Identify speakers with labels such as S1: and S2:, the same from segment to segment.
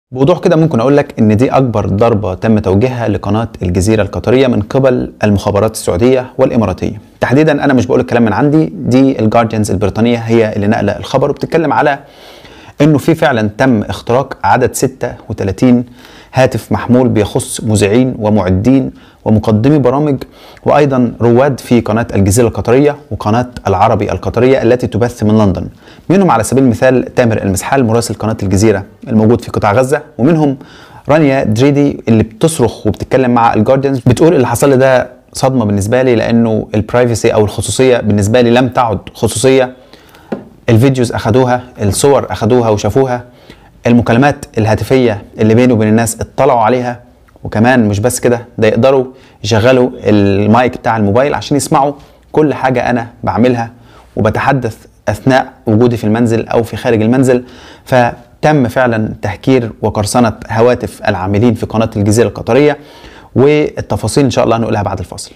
S1: بوضوح كده ممكن اقول لك ان دي اكبر ضربه تم توجيهها لقناه الجزيره القطريه من قبل المخابرات السعوديه والاماراتيه تحديدا انا مش بقول الكلام من عندي دي الجارديانز البريطانيه هي اللي نقله الخبر وبتتكلم على انه في فعلا تم اختراق عدد 36 هاتف محمول بيخص مذيعين ومعدين ومقدمي برامج وايضا رواد في قناه الجزيره القطريه وقناه العربي القطريه التي تبث من لندن منهم على سبيل المثال تامر المسحال مراسل قناه الجزيره الموجود في قطاع غزه ومنهم رانيا دريدي اللي بتصرخ وبتتكلم مع الجارديانز بتقول اللي حصل لي ده صدمه بالنسبه لي لانه البرايفسي او الخصوصيه بالنسبه لي لم تعد خصوصيه الفيديوز اخدوها الصور اخدوها وشافوها المكالمات الهاتفيه اللي بيني وبين الناس اطلعوا عليها وكمان مش بس كده ده يقدروا يشغلوا المايك بتاع الموبايل عشان يسمعوا كل حاجه انا بعملها وبتحدث اثناء وجودي في المنزل او في خارج المنزل فتم فعلا تهكير وقرصنه هواتف العاملين في قناه الجزيره القطريه والتفاصيل ان شاء الله هنقولها بعد الفاصل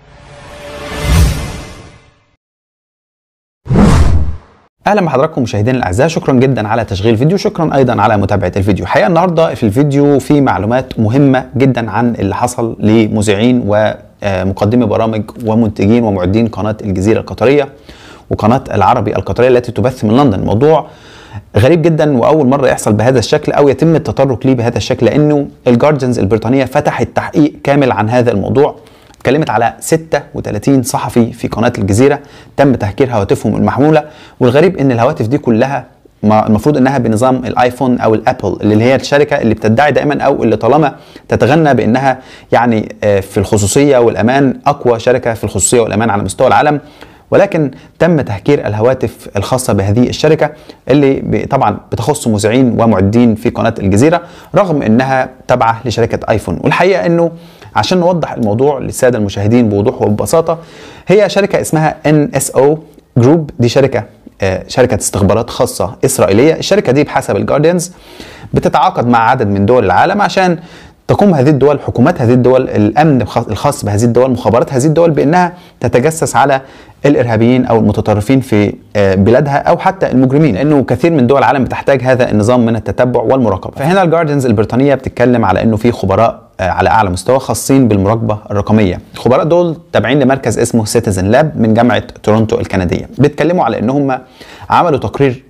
S1: اهلا بحضراتكم مشاهدينا الاعزاء شكرا جدا على تشغيل الفيديو شكرا ايضا على متابعه الفيديو الحقيقه النهارده في الفيديو في معلومات مهمه جدا عن اللي حصل لمذيعين ومقدمي برامج ومنتجين ومعدين قناه الجزيره القطريه وقناه العربي القطريه التي تبث من لندن موضوع غريب جدا واول مره يحصل بهذا الشكل او يتم التطرق ليه بهذا الشكل لانه الجارديانز البريطانيه فتحت تحقيق كامل عن هذا الموضوع اتكلمت على 36 صحفي في قناه الجزيره تم تهكير هواتفهم المحموله والغريب ان الهواتف دي كلها المفروض انها بنظام الايفون او الابل اللي هي الشركه اللي بتدعي دائما او اللي طالما تتغنى بانها يعني في الخصوصيه والامان اقوى شركه في الخصوصيه والامان على مستوى العالم ولكن تم تهكير الهواتف الخاصة بهذه الشركة اللي طبعا بتخص مذيعين ومعدين في قناة الجزيرة رغم انها تابعة لشركة ايفون والحقيقة انه عشان نوضح الموضوع للسادة المشاهدين بوضوح وببساطة هي شركة اسمها NSO جروب دي شركة شركة استخبارات خاصة إسرائيلية الشركة دي بحسب الجارديانز بتتعاقد مع عدد من دول العالم عشان تقوم هذه الدول حكومات هذه الدول الامن الخاص بهذه الدول مخابرات هذه الدول بانها تتجسس على الارهابيين او المتطرفين في بلادها او حتى المجرمين لانه كثير من دول العالم بتحتاج هذا النظام من التتبع والمراقبه فهنا الجارديانز البريطانيه بتتكلم على انه في خبراء على اعلى مستوى خاصين بالمراقبه الرقميه الخبراء دول تابعين لمركز اسمه سيتيزن لاب من جامعه تورونتو الكنديه بيتكلموا على ان هم عملوا تقرير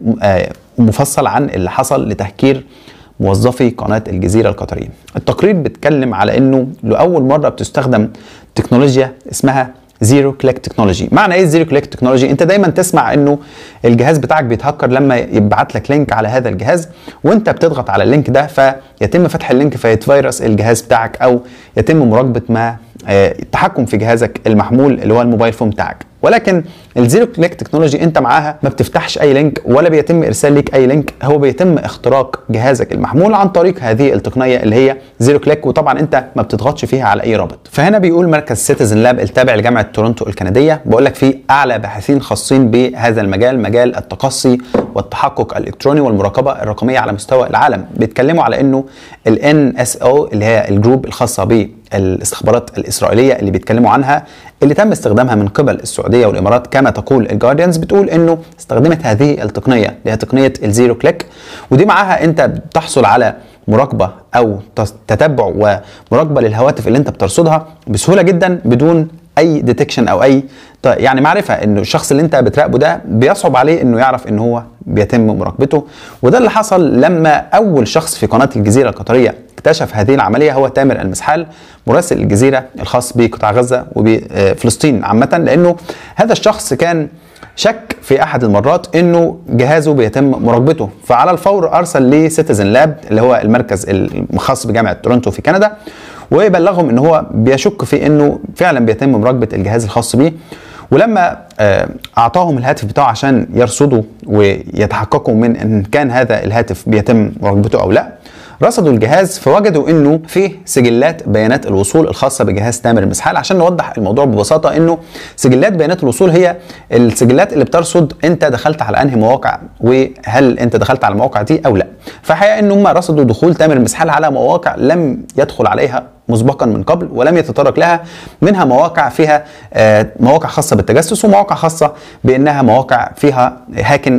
S1: مفصل عن اللي حصل لتهكير موظفي قناه الجزيره القطريه. التقرير بيتكلم على انه لاول مره بتستخدم تكنولوجيا اسمها زيرو كليك تكنولوجي معنى ايه زيرو كليك تكنولوجي انت دايما تسمع انه الجهاز بتاعك بيتهكر لما يبعت لك لينك على هذا الجهاز وانت بتضغط على اللينك ده فيتم فتح اللينك فيتفيروس الجهاز بتاعك او يتم مراقبه ما التحكم في جهازك المحمول اللي هو الموبايل فون بتاعك ولكن الزيرو كليك تكنولوجي انت معاها ما بتفتحش اي لينك ولا بيتم ارسال ليك اي لينك هو بيتم اختراق جهازك المحمول عن طريق هذه التقنيه اللي هي زيرو كليك وطبعا انت ما بتضغطش فيها على اي رابط فهنا بيقول مركز سيتيزن لاب التابع لجامعه تورونتو الكنديه بقول لك في اعلى باحثين خاصين بهذا المجال مجال التقصي والتحقق الالكتروني والمراقبه الرقميه على مستوى العالم بيتكلموا على انه الان اس او اللي هي الجروب الخاصه ب الاستخبارات الاسرائيليه اللي بيتكلموا عنها اللي تم استخدامها من قبل السعوديه والامارات كما تقول الجارديانز بتقول انه استخدمت هذه التقنيه اللي هي تقنيه الزيرو كليك ودي معاها انت بتحصل على مراقبه او تتبع ومراقبه للهواتف اللي انت بترصدها بسهوله جدا بدون اي ديتكشن او اي يعني معرفه انه الشخص اللي انت بتراقبه ده بيصعب عليه انه يعرف ان هو بيتم مراقبته وده اللي حصل لما اول شخص في قناه الجزيره القطريه اكتشف هذه العمليه هو تامر المسحال مراسل الجزيره الخاص بقطاع غزه وبفلسطين عامه لانه هذا الشخص كان شك في احد المرات انه جهازه بيتم مراقبته فعلى الفور ارسل لسيتيزن لاب اللي هو المركز الخاص بجامعه تورونتو في كندا وبلغهم ان هو بيشك في انه فعلا بيتم مراقبه الجهاز الخاص بيه ولما اعطاهم الهاتف بتاعه عشان يرصدوا ويتحققوا من ان كان هذا الهاتف بيتم مراقبته او لا رصدوا الجهاز فوجدوا انه فيه سجلات بيانات الوصول الخاصه بجهاز تامر المسحال عشان نوضح الموضوع ببساطه انه سجلات بيانات الوصول هي السجلات اللي بترصد انت دخلت على انهي مواقع وهل انت دخلت على المواقع دي او لا فحقيقه ان هم رصدوا دخول تامر المسحال على مواقع لم يدخل عليها مسبقا من قبل ولم يتطرق لها منها مواقع فيها مواقع خاصه بالتجسس ومواقع خاصه بانها مواقع فيها هاكن او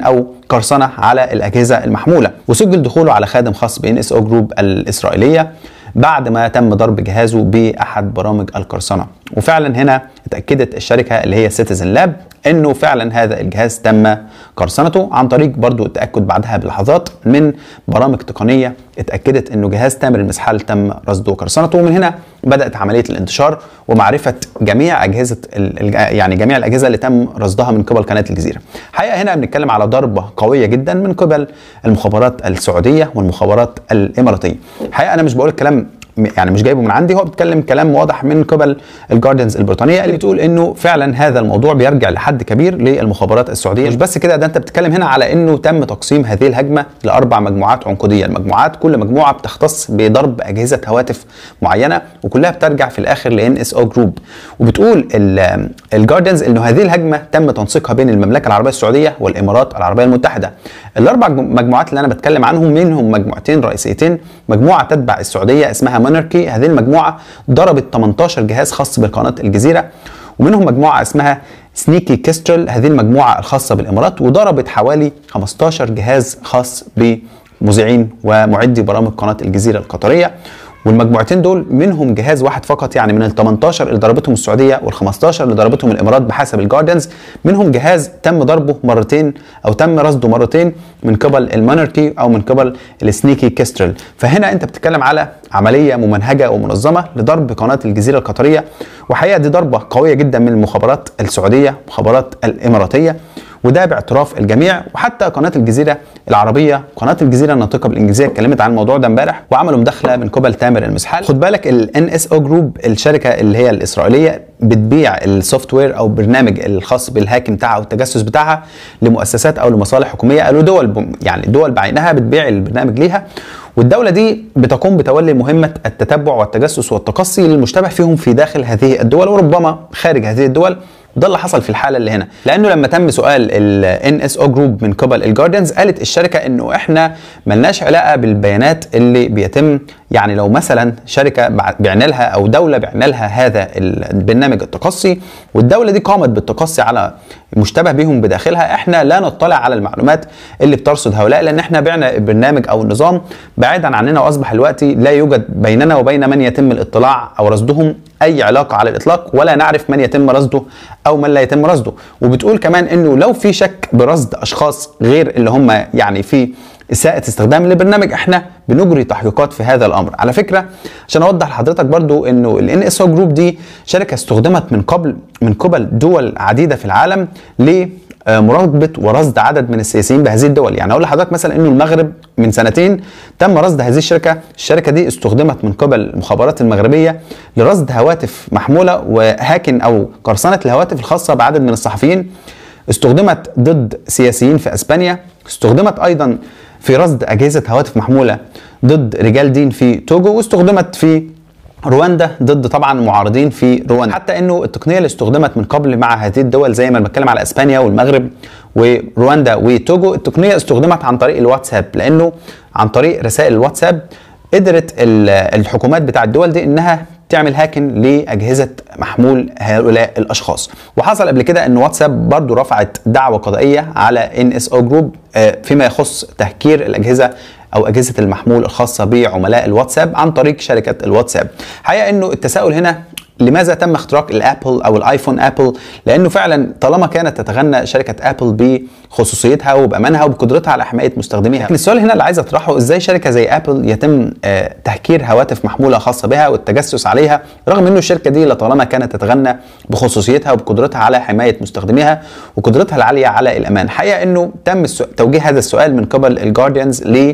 S1: قرصنه على الاجهزه المحموله وسجل دخوله على خادم خاص بان اس او جروب الاسرائيليه بعد ما تم ضرب جهازه باحد برامج القرصنه وفعلا هنا اتاكدت الشركه اللي هي سيتيزن لاب انه فعلا هذا الجهاز تم قرصنته عن طريق برضو التاكد بعدها بلحظات من برامج تقنيه اتاكدت انه جهاز تامر المسحال تم رصده وقرصنته ومن هنا بدات عمليه الانتشار ومعرفه جميع اجهزه يعني جميع الاجهزه اللي تم رصدها من قبل قناه الجزيره. الحقيقه هنا بنتكلم على ضربه قويه جدا من قبل المخابرات السعوديه والمخابرات الاماراتيه. الحقيقه انا مش بقول الكلام يعني مش جايبه من عندي هو بيتكلم كلام واضح من قبل الجاردنز البريطانيه اللي بتقول انه فعلا هذا الموضوع بيرجع لحد كبير للمخابرات السعوديه مش بس كده ده انت بتتكلم هنا على انه تم تقسيم هذه الهجمه لاربع مجموعات عنقوديه المجموعات كل مجموعه بتختص بضرب اجهزه هواتف معينه وكلها بترجع في الاخر لان اس او جروب وبتقول الجاردنز انه هذه الهجمه تم تنسيقها بين المملكه العربيه السعوديه والامارات العربيه المتحده الاربع مجموعات اللي انا بتكلم عنهم منهم مجموعتين رئيسيتين مجموعه تتبع السعوديه اسمها موناركي هذه المجموعه ضربت 18 جهاز خاص بقناه الجزيره ومنهم مجموعه اسمها سنيكي كيسترل هذه المجموعه الخاصه بالامارات وضربت حوالي 15 جهاز خاص بمذيعين ومعدي برامج قناه الجزيره القطريه والمجموعتين دول منهم جهاز واحد فقط يعني من ال 18 اللي ضربتهم السعوديه وال 15 اللي ضربتهم الامارات بحسب الجاردنز منهم جهاز تم ضربه مرتين او تم رصده مرتين من قبل الموناركي او من قبل السنيكي كيسترل فهنا انت بتتكلم على عمليه ممنهجه ومنظمه لضرب قناه الجزيره القطريه وحقيقه دي ضربه قويه جدا من المخابرات السعوديه المخابرات الاماراتيه وده باعتراف الجميع وحتى قناه الجزيره العربيه قناه الجزيره الناطقه بالانجليزيه اتكلمت عن الموضوع ده امبارح وعملوا مداخله من قبل تامر المسحال خد بالك الان اس او جروب الشركه اللي هي الاسرائيليه بتبيع السوفت وير او برنامج الخاص بالهاك بتاعها والتجسس بتاعها لمؤسسات او لمصالح حكوميه قالوا دول يعني دول بعينها بتبيع البرنامج ليها والدولة دي بتقوم بتولي مهمة التتبع والتجسس والتقصي للمشتبه فيهم في داخل هذه الدول وربما خارج هذه الدول وده اللي حصل في الحاله اللي هنا لانه لما تم سؤال الان اس او جروب من قبل الجاردنز قالت الشركه انه احنا ملناش علاقه بالبيانات اللي بيتم يعني لو مثلا شركه بعنا لها او دوله بعنا لها هذا البرنامج التقصي والدوله دي قامت بالتقصي على مشتبه بهم بداخلها احنا لا نطلع على المعلومات اللي بترصد هؤلاء لان احنا بعنا البرنامج او النظام بعيدا عننا واصبح الوقت لا يوجد بيننا وبين من يتم الاطلاع او رصدهم اي علاقه على الاطلاق ولا نعرف من يتم رصده او من لا يتم رصده وبتقول كمان انه لو في شك برصد اشخاص غير اللي هم يعني في اساءة استخدام للبرنامج احنا بنجري تحقيقات في هذا الامر على فكرة عشان اوضح لحضرتك برضو انه الان اس او جروب دي شركة استخدمت من قبل من قبل دول عديدة في العالم ل مراقبه ورصد عدد من السياسيين بهذه الدول يعني اقول لحضرتك مثلا انه المغرب من سنتين تم رصد هذه الشركه الشركه دي استخدمت من قبل المخابرات المغربيه لرصد هواتف محموله وهاكن او قرصنه الهواتف الخاصه بعدد من الصحفيين استخدمت ضد سياسيين في اسبانيا استخدمت ايضا في رصد اجهزه هواتف محموله ضد رجال دين في توجو واستخدمت في رواندا ضد طبعا معارضين في رواندا حتى انه التقنيه اللي استخدمت من قبل مع هذه الدول زي ما بتكلم على اسبانيا والمغرب ورواندا وتوجو التقنيه استخدمت عن طريق الواتساب لانه عن طريق رسائل الواتساب قدرت الحكومات بتاع الدول دي انها تعمل هاكن لاجهزه محمول هؤلاء الاشخاص وحصل قبل كده ان واتساب برضو رفعت دعوه قضائيه على ان اس او جروب فيما يخص تهكير الاجهزه او اجهزه المحمول الخاصه بعملاء الواتساب عن طريق شركه الواتساب حقيقه انه التساؤل هنا لماذا تم اختراق الابل او الايفون ابل لانه فعلا طالما كانت تتغنى شركه ابل بخصوصيتها وبامانها وبقدرتها على حمايه مستخدميها لكن السؤال هنا اللي عايز اطرحه ازاي شركه زي ابل يتم آه تهكير هواتف محموله خاصه بها والتجسس عليها رغم انه الشركه دي لطالما كانت تتغنى بخصوصيتها وبقدرتها على حمايه مستخدميها وقدرتها العاليه على الامان حقيقه انه تم توجيه هذا السؤال من قبل الجارديانز ل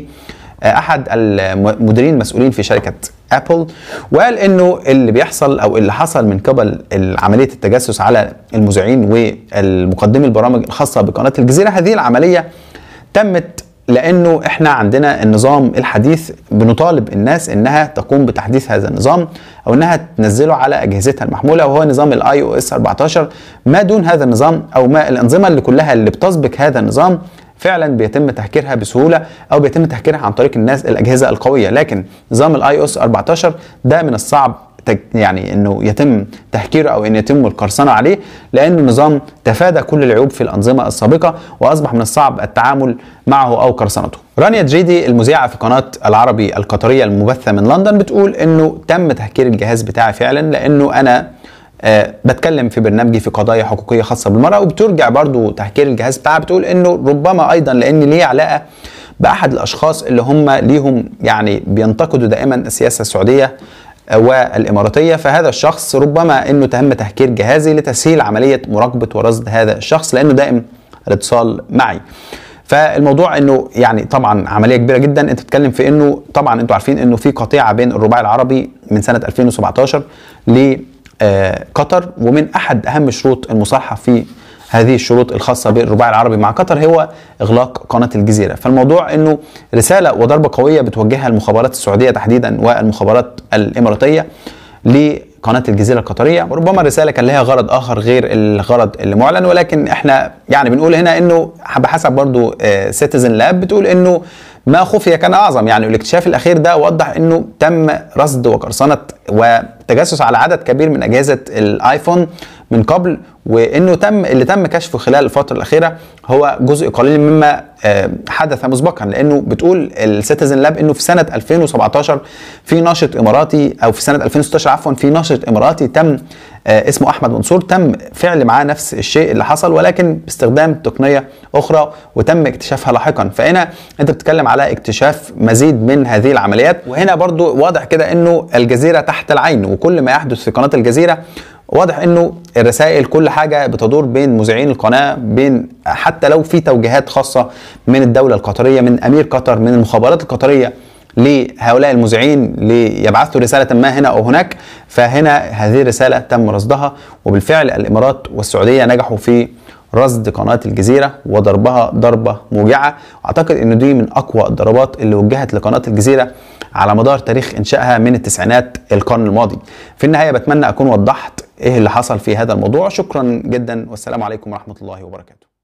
S1: احد المديرين المسؤولين في شركه ابل وقال انه اللي بيحصل او اللي حصل من قبل عمليه التجسس على المذيعين والمقدمي البرامج الخاصه بقناه الجزيره هذه العمليه تمت لانه احنا عندنا النظام الحديث بنطالب الناس انها تقوم بتحديث هذا النظام او انها تنزله على اجهزتها المحموله وهو نظام الاي او اس 14 ما دون هذا النظام او ما الانظمه اللي كلها اللي بتسبق هذا النظام فعلا بيتم تهكيرها بسهوله او بيتم تهكيرها عن طريق الناس الاجهزه القويه لكن نظام الاي او اس 14 ده من الصعب تج يعني انه يتم تهكيره او ان يتم القرصنه عليه لان النظام تفادى كل العيوب في الانظمه السابقه واصبح من الصعب التعامل معه او قرصنته. رانيا جريدي المذيعه في قناه العربي القطريه المبثه من لندن بتقول انه تم تهكير الجهاز بتاعي فعلا لانه انا أه بتكلم في برنامجي في قضايا حقوقيه خاصه بالمراه وبترجع برضو تهكير الجهاز بتاعها بتقول انه ربما ايضا لان ليه علاقه باحد الاشخاص اللي هم ليهم يعني بينتقدوا دائما السياسه السعوديه والاماراتيه فهذا الشخص ربما انه تم تهكير جهازي لتسهيل عمليه مراقبه ورصد هذا الشخص لانه دائم الاتصال معي. فالموضوع انه يعني طبعا عمليه كبيره جدا انت بتتكلم في انه طبعا انتوا عارفين انه في قطيعه بين الرباعي العربي من سنه 2017 لقطر ومن احد اهم شروط المصالحه في هذه الشروط الخاصة بالرباعي العربي مع قطر هو إغلاق قناة الجزيرة فالموضوع أنه رسالة وضربة قوية بتوجهها المخابرات السعودية تحديدا والمخابرات الإماراتية لقناة الجزيرة القطرية وربما الرسالة كان لها غرض آخر غير الغرض اللي معلن ولكن احنا يعني بنقول هنا أنه بحسب برضو سيتيزن لاب بتقول أنه ما خفي كان اعظم يعني الاكتشاف الاخير ده وضح انه تم رصد وقرصنه وتجسس على عدد كبير من اجهزه الايفون من قبل وانه تم اللي تم كشفه خلال الفتره الاخيره هو جزء قليل مما حدث مسبقا لانه بتقول السيتيزن لاب انه في سنه 2017 في ناشط اماراتي او في سنه 2016 عفوا في ناشط اماراتي تم اسمه احمد منصور تم فعل معاه نفس الشيء اللي حصل ولكن باستخدام تقنيه اخرى وتم اكتشافها لاحقا فهنا انت بتتكلم على اكتشاف مزيد من هذه العمليات وهنا برضو واضح كده انه الجزيره تحت العين وكل ما يحدث في قناه الجزيره واضح انه الرسائل كل حاجه بتدور بين مذيعين القناه بين حتى لو في توجيهات خاصه من الدوله القطريه من امير قطر من المخابرات القطريه لهؤلاء المذيعين ليبعثوا رسالة ما هنا أو هناك فهنا هذه الرسالة تم رصدها وبالفعل الإمارات والسعودية نجحوا في رصد قناة الجزيرة وضربها ضربة موجعة أعتقد أن دي من أقوى الضربات اللي وجهت لقناة الجزيرة على مدار تاريخ إنشائها من التسعينات القرن الماضي في النهاية بتمنى أكون وضحت إيه اللي حصل في هذا الموضوع شكرا جدا والسلام عليكم ورحمة الله وبركاته